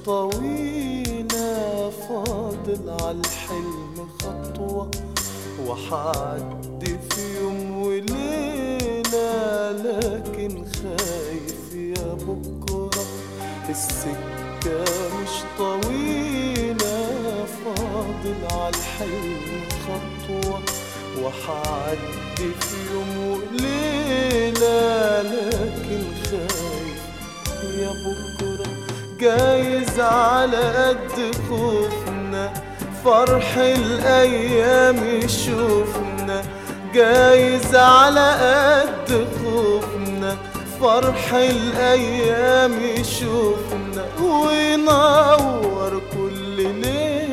طويلة فاضل عالحلم خطوة وحعدي في يوم وليلة لكن خايف يا بكرة السكة مش طويلة فاضل عالحلم خطوة وحعدي في يوم وليلة لكن خايف يا بكرة جايز على قد خوفنا فرح الأيام يشوفنا جايز على قد خوفنا فرح الأيام يشوفنا وينور كل ليلة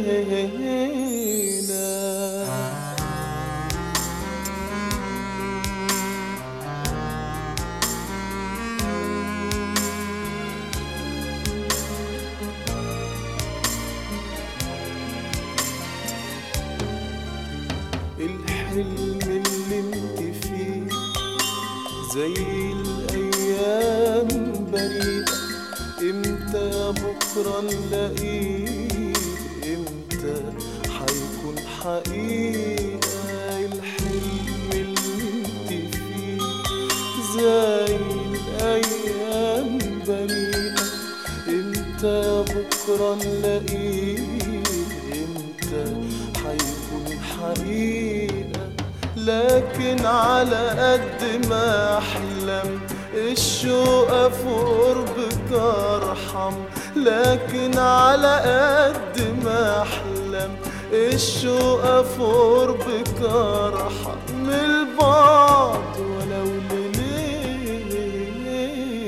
الحلم اللي انت فيه زي الايام بريئة امتى يا بكرة نلاقيه امتى حيكون حقيقة الحلم اللي انت فيه زي الايام بريئة امتى يا بكرة نلاقيه امتى حيكون حقيقة لكن على قد ما أحلم الشوق في قربك أرحم لكن على قد ما أحلم الشوق في قربك أرحم من البعد ولو لليلة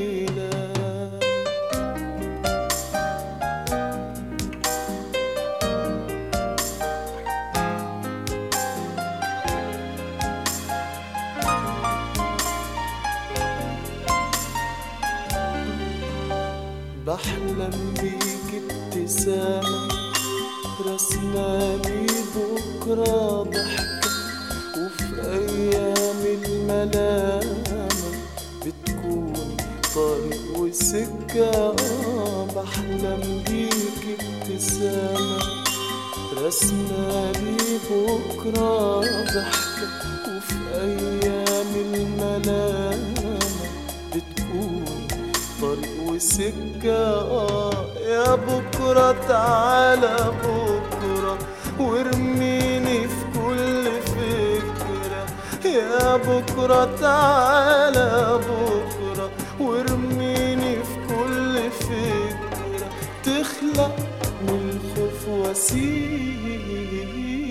بحلم بيك ابتسامة رسمالي بكرة ضحكة وفي أيام الملامة بتكون طريق وسكة آه بحلم بيك ابتسامة رسمالي بكرة ضحكة وفي أيام الملامة بتكون طريق وسكة آه يا بكرة تعالى بكرة وارميني في كل فكرة يا بكرة تعالى بكرة وارميني في كل فكرة تخلق من الخوف وسيلة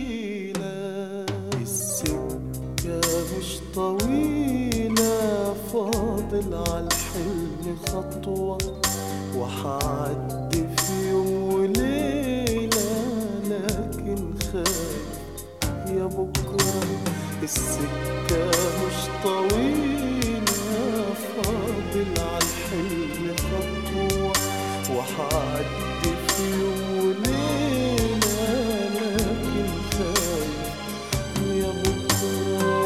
السكة مش طويلة فاضل عالحلم خطوة وحعدي في يوم وليلة لكن خايف يا بكرة السكة مش طويلة فاضل عالحلم خطوة وحعدي في يوم وليلة لكن خايف يا بكرة